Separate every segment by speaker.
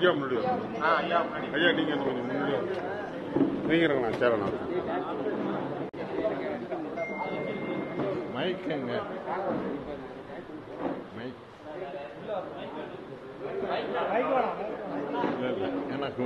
Speaker 1: ஐயா முன்னாடி வாங்க.
Speaker 2: ஆ ஐயா முன்னாடி
Speaker 1: ஐயா நீங்க இன்னும் கொஞ்சம் முன்னாடி வாங்க. நீங்க இருங்கண்ணா சேரண்ணா மைக் எங்க மைக் இல்ல இல்ல எனக்கு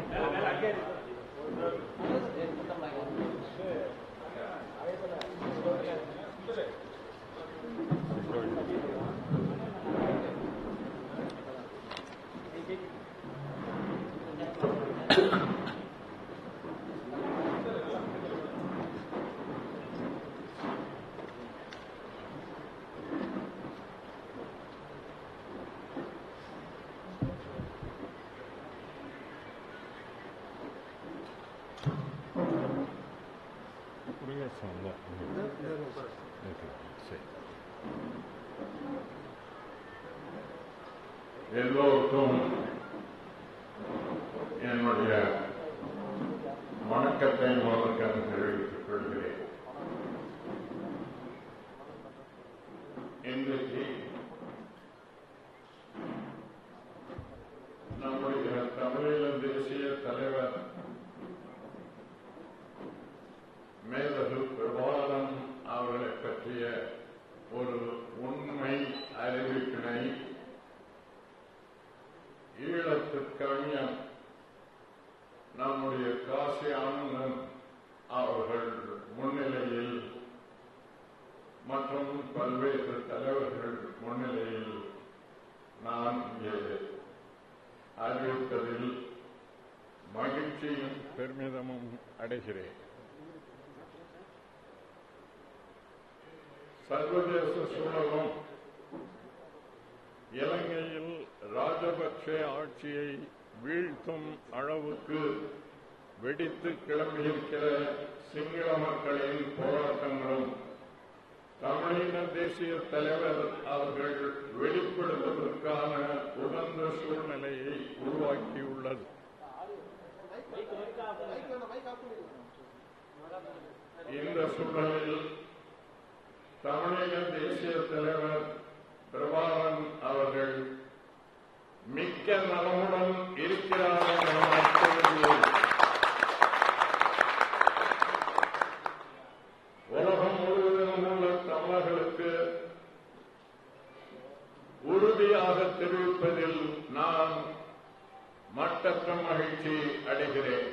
Speaker 1: குடியரசு இல்லை ஓகே சரி எல்லோருக்கும் என்னுடைய வணக்கத்தை முதற்காக தெரிவித்துக் கொள்கிறேன் இன்றைக்கு நம்முடைய தமிழீழ தேசிய தலைவர் மேலகு பிரபாகரன் அவர்களை பற்றிய ஒரு உண்மை அறிவிப்பினை ஈழத்து கவிஞன் நம்முடைய காசி ஆனந்தன் அவர்கள் முன்னிலையில் மற்றும் பல்வேறு தலைவர்கள் முன்னிலையில் நான் இங்கே அறிவிப்பதில் மகிழ்ச்சியும் பெருமிதமும் அடைகிறேன் சர்வதேச சூழலும் இலங்கையில் ராஜபக்ச ஆட்சியை வீழ்த்தும் அளவுக்கு வெடித்து கிளம்பியிருக்கிற சிங்கள மக்களின் போராட்டங்களும் தமிழின தேசிய தலைவர் அவர்கள் வெளிப்படுத்துவதற்கான உகந்த சூழ்நிலையை உருவாக்கியுள்ளது இந்த சூழலில் தமிழக தேசிய தலைவர் பிரபாகரன் அவர்கள் மிக்க நலமுடன் இருக்கிறார் என நான் கருதுகிறேன். உலகம் முழுவதிலும் உள்ள தமிழர்களுக்கு உறுதியாக தெரிவிப்பதில் நான் மட்டற்ற மகிழ்ச்சி அடைகிறேன்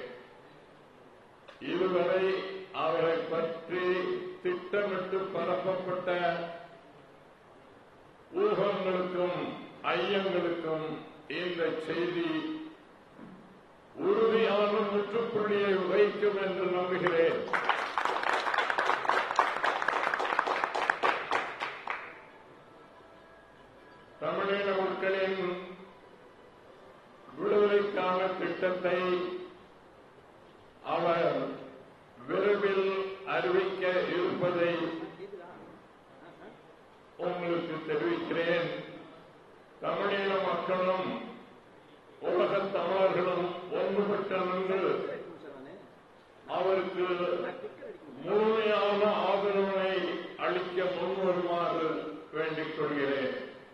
Speaker 1: இதுவரை அவரை பற்றி திட்டமிட்டு பரப்பப்பட்ட ஊகங்களுக்கும் ஐயங்களுக்கும் இந்த செய்தி உறுதியான முற்றுப்புள்ளியை வைக்கும் என்று நம்புகிறேன் தமிழீழ மக்களின் விடுதலைக்கான திட்டத்தை அவர் விரைவில் அறிவிக்க இருப்பதை உங்களுக்கு தெரிவிக்கிறேன் தமிழீழ மக்களும் உலகத் தமிழர்களும் ஒன்றுபட்டு நின்று அவருக்கு முழுமையான ஆதரவினை அளிக்க முன்வருமாறு வேண்டிக் கொள்கிறேன்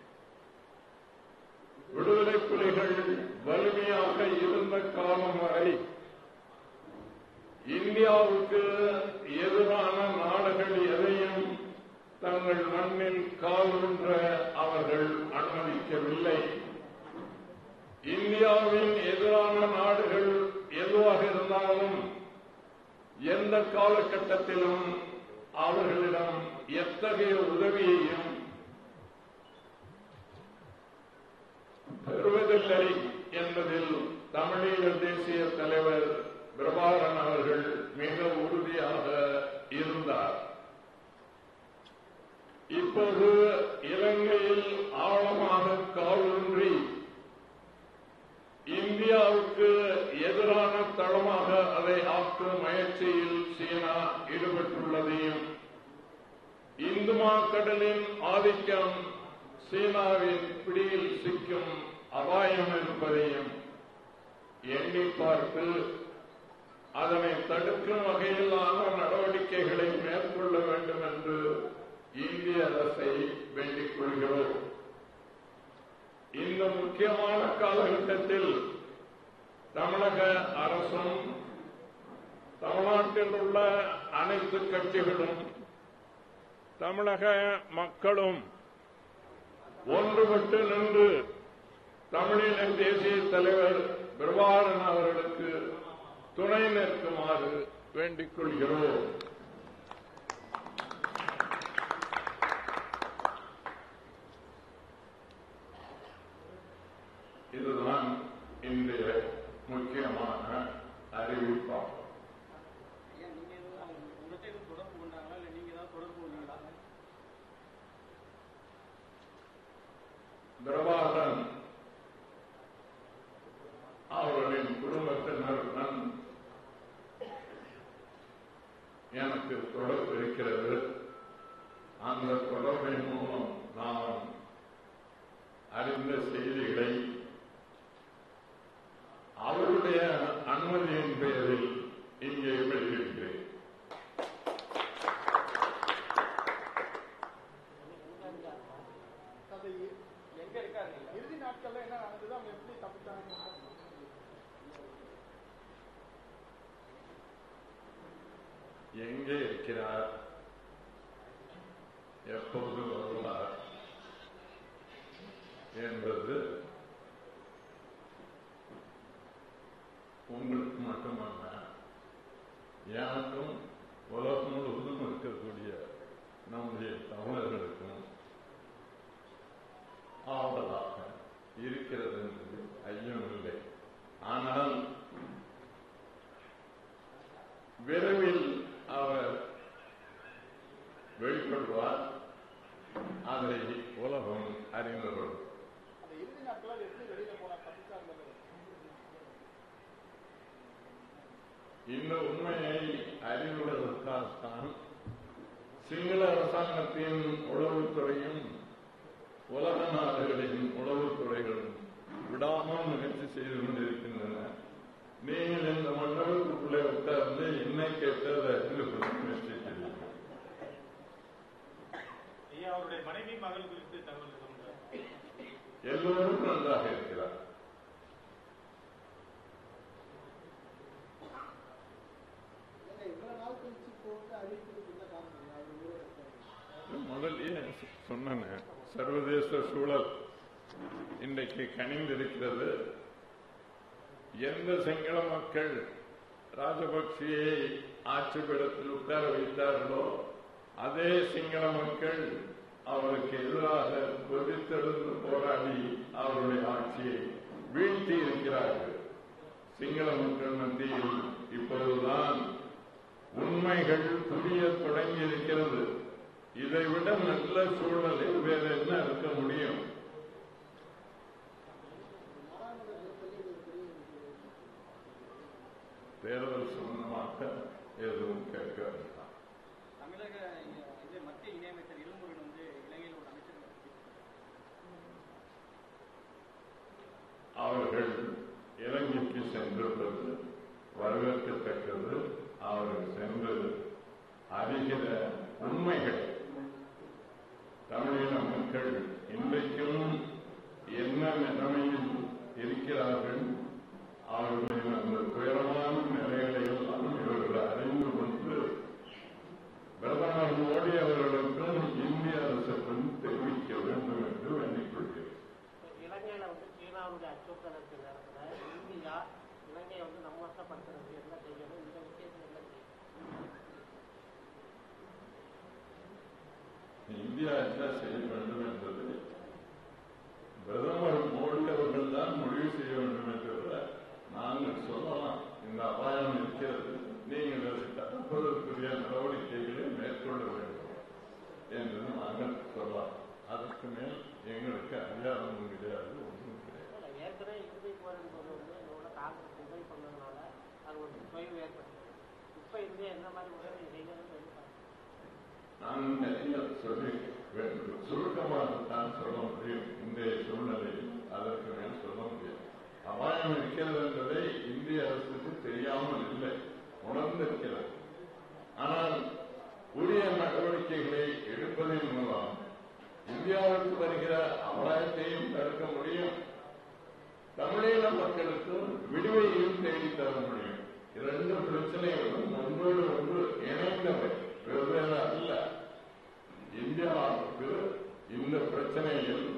Speaker 1: விடுதலை புலிகள் வலிமையாக இருந்த காலம் வரை இந்தியாவுக்கு எதிரான நாடுகள் எதையும் தங்கள் மண்ணில் காலூன்ற அவர்கள் அனுமதிக்கவில்லை இந்தியாவின் எதிரான நாடுகள் எதுவாக இருந்தாலும் எந்த காலகட்டத்திலும் அவர்களிடம் எத்தகைய உதவியையும் பெறுவதில்லை என்பதில் தமிழீழ தேசிய தலைவர் பிரபாகரன் அவர்கள் மிக உறுதியாக இருந்தார் இப்போது இலங்கையில் ஆழமாக காலூன்றி இந்தியாவுக்கு எதிரான தளமாக அதை ஆக்கும் முயற்சியில் சீனா ஈடுபட்டுள்ளதையும் இந்துமா கடலின் ஆதிக்கம் சீனாவின் பிடியில் சிக்கும் அபாயம் இருப்பதையும் எண்ணி பார்த்து அதனை தடுக்கும் வகையிலான நடவடிக்கைகளை மேற்கொள்ள வேண்டும் என்று இந்திய அரசை வேண்டிக் கொள்கிறோம் இந்த முக்கியமான காலகட்டத்தில் தமிழக அரசும் தமிழ்நாட்டில் உள்ள அனைத்து கட்சிகளும் தமிழக மக்களும் ஒன்றுபட்டு நின்று தமிழின தேசிய தலைவர் பிரபாகரன் அவர்களுக்கு துணை நிற்குமாறு வேண்டிக் கொள்கிறோம் இதுதான் இன்றைய முக்கியமான அறிவிப்பாகும்
Speaker 2: ஐயா, நீங்க எதுவும் அவங்க உங்கள்கிட்ட எதுவும் தொடர்பு கொண்டாங்களா இல்ல நீங்க ஏதாவது தொடர்பு கொண்டீங்களா
Speaker 1: பிரபாகரன் அவர்களின் குடும்பத்தினருடன் எனக்கு தொடர்பு இருக்கிறது அந்த தொடர்பின் மூலம் நான் அறிந்த செய்திகளை அவருடைய அனுமதியின் பெயரில் இங்கே வெளியிடுகிறேன்
Speaker 2: அது எங்க இருக்காரு இறுதி நாட்கள்ல என்ன நடந்தது அவங்க எப்படி தப்பிச்சாங்க
Speaker 1: எங்கே இருக்கிறார் எப்போது வருவார் என்பது உங்களுக்கு மட்டுமல்ல எனக்கும் உலகம் முழுவதும் இருக்கக்கூடிய நம்முடைய தமிழர்களுக்கும் ஆவலாக இருக்கிறது என்பது ஐயமில்லை ஆனால் விரைவில் அவர் வெளிப்படுவார் அதை உலகம் அறிந்து கொள்ளும்
Speaker 2: அந்த இறுதி நாட்கள்ல எப்படி வெளியில போனா தப்பிச்சாங்க
Speaker 1: இந்த உண்மையை அறிவுறுவதற்காகத்தான் சிங்கள அரசாங்கத்தின் உளவுத்துறையும் உலக நாடுகளின் உளவுத்துறைகளும் விடாமல் முயற்சி செய்து கொண்டிருக்கின்றன நீங்கள் இந்த மண்டபத்துக்குள்ளே உட்கார்ந்து என்ன கேட்டதை அறிந்து கொள்ள முயற்சிக்கிறீர்கள்
Speaker 3: ஐயா அவருடைய மனைவி மகள் குறித்து தகவல் சொல்லுங்க
Speaker 1: எல்லோரும் நன்றாக இருக்கிறார்
Speaker 2: இவ்வளவு நாள் கழிச்சு போட்டு அறிவிக்கிறதுக்கு என்ன காரணம் அவர் ஊரே இருக்காரு
Speaker 1: முதல்லயே சொன்னேன் சர்வதேச சூழல் இன்றைக்கு கனிந்திருக்கிறது எந்த சிங்கள மக்கள் ராஜபக்சேயை ஆட்சி பீடத்தில் உட்கார வைத்தார்களோ அதே சிங்கள மக்கள் அவருக்கு எதிராக கொதித்தெழுந்து போராடி அவருடைய ஆட்சியை வீழ்த்தி இருக்கிறார்கள் சிங்கள மக்கள் மத்தியில் இப்பொழுதுதான் உண்மைகள் புரிய தொடங்கி இருக்கிறது இதைவிட நல்ல சூழலில் வேற என்ன இருக்க முடியும் தேர்தல் சம்பந்தமாக எதுவும் கேட்க வேண்டாம்
Speaker 2: தமிழக இது மத்திய இணையமைச்சர் இளமுருகன் வந்து இலங்கையில் ஒரு அமைச்சர்
Speaker 1: அவர்கள் இலங்கைக்கு சென்றுள்ளது வரவேற்கத்தக்கது அவர்கள் சென்று அறிகிற உண்மைகள் தமிழின மக்கள் இன்றைக்கும் என்ன நிலைமையில் இருக்கிறார்கள் அவர்களின் அந்த துயரமான நிலைகளை எல்லாம் இவர்கள் அறிந்து கொண்டு பிரதமர் மோடி அவர்களுக்கும் இந்திய அரசுக்கும் தெரிவிக்க வேண்டும் என்று வேண்டிக் கொள்கிறேன்
Speaker 4: இலங்கையில வந்து சீனாவுடைய அச்சுறுத்தல் இருக்கிற நேரத்துல இந்தியா இலங்கையை வந்து நம்ம வசப்படுத்துறது என்ன செய்யணும் இந்த விஷயத்துல என்ன செய்யணும்
Speaker 1: இந்தியா என்ன செய்ய வேண்டும் என்பது பிரதமர் மோடி அவர்கள் தான் முடிவு செய்ய வேண்டும் என்று நாங்கள் சொல்லலாம் இந்த அபாயம் இருக்கிறது நீங்கள் அதை தடுப்பதற்குரிய நடவடிக்கைகளை மேற்கொள்ள வேண்டும் என்று நாங்கள் சொல்லலாம் அதற்கு மேல் எங்களுக்கு அதிகாரமும் கிடையாது ஒன்றும் கிடையாது
Speaker 4: இல்ல, ஏற்கனவே இறுதி போரின்போது வந்து எங்களோட காங்கிரஸ் உதவி பண்ணதுனால அது ஒரு தொய்வு ஏற்பட்டது இப்ப இந்தியா என்ன மாதிரி உதவி செய்யணும்னு எதிர்பார்க்கிறோம்
Speaker 1: நான் நிறைய சொல்லி வேண்டும் சுருக்கமாகத்தான் சொல்ல முடியும் இன்றைய சூழ்நிலையில் அதற்கு மேல் சொல்ல முடியும் அபாயம் இருக்கிறது என்பதை இந்திய அரசுக்கு தெரியாமல் இல்லை உணர்ந்திருக்கிறது ஆனால் உரிய நடவடிக்கைகளை எடுப்பதன் மூலம் இந்தியாவுக்கு வருகிற அபாயத்தையும் தடுக்க முடியும் தமிழீழ மக்களுக்கு விடுவையும் பிரச்சனையில்